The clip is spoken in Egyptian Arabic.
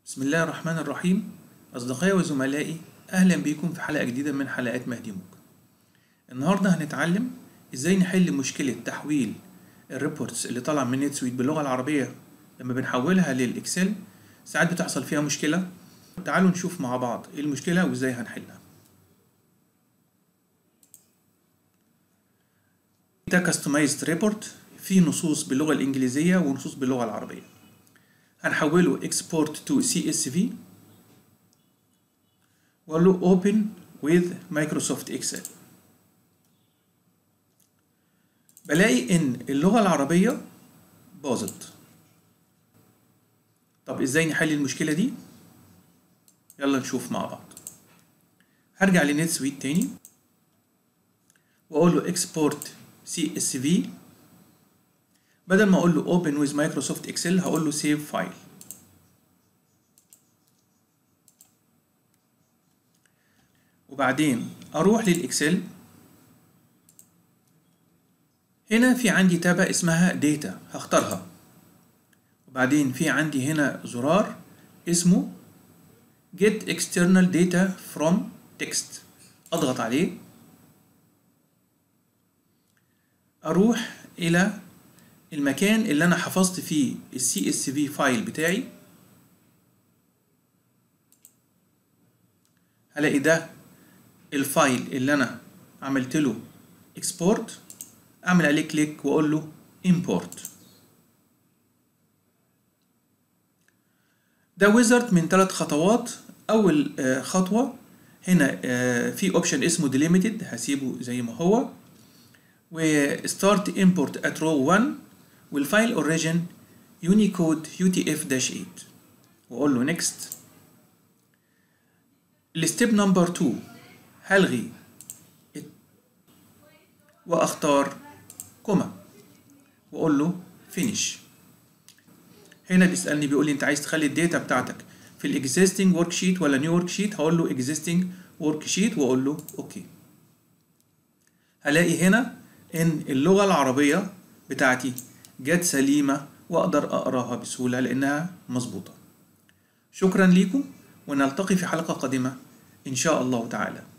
بسم الله الرحمن الرحيم أصدقائي وزملائي أهلا بكم في حلقة جديدة من حلقات مهدي موج النهاردة هنتعلم إزاي نحل مشكلة تحويل الريبورتس اللي طالعة من نت سويت باللغة العربية لما بنحولها للإكسل ساعات بتحصل فيها مشكلة تعالوا نشوف مع بعض إيه المشكلة وإزاي هنحلها ده كاستمايزد ريبورت فيه نصوص باللغة الإنجليزية ونصوص باللغة العربية هنحوله export to CSV واقول له open with Microsoft Excel بلاقي ان اللغة العربية باظت طب ازاي نحل المشكلة دي يلا نشوف مع بعض هرجع لنت سويت تاني واقول له export CSV بدل ما اقول له open with Microsoft Excel هقول له save file وبعدين اروح للاكسل هنا في عندي تابة اسمها داتا هختارها وبعدين في عندي هنا زرار اسمه get external data from text اضغط عليه اروح الى المكان اللي انا حفظت فيه السي اس في فايل بتاعي هلاقي ده الفايل اللي انا عملت له اكسبورت اعمل عليه كليك واقول له import ده ويزرد من ثلاث خطوات اول خطوه هنا في اوبشن اسمه delimited هسيبه زي ما هو و start import at row 1 والفايل اوريجين يونيكود UTF-8 واقول له next الستيب نمبر 2 هلغي واختار كوما واقول له فينيش هنا بيسالني بيقول لي انت عايز تخلي الداتا بتاعتك في الاكزيستنج ورك شيت ولا نيو ورك شيت هقول له اكزيستنج ورك شيت واقول له اوكي هلاقي هنا ان اللغه العربيه بتاعتي جت سليمه واقدر اقراها بسهوله لانها مظبوطه شكرا ليكم ونلتقي في حلقه قادمه ان شاء الله تعالى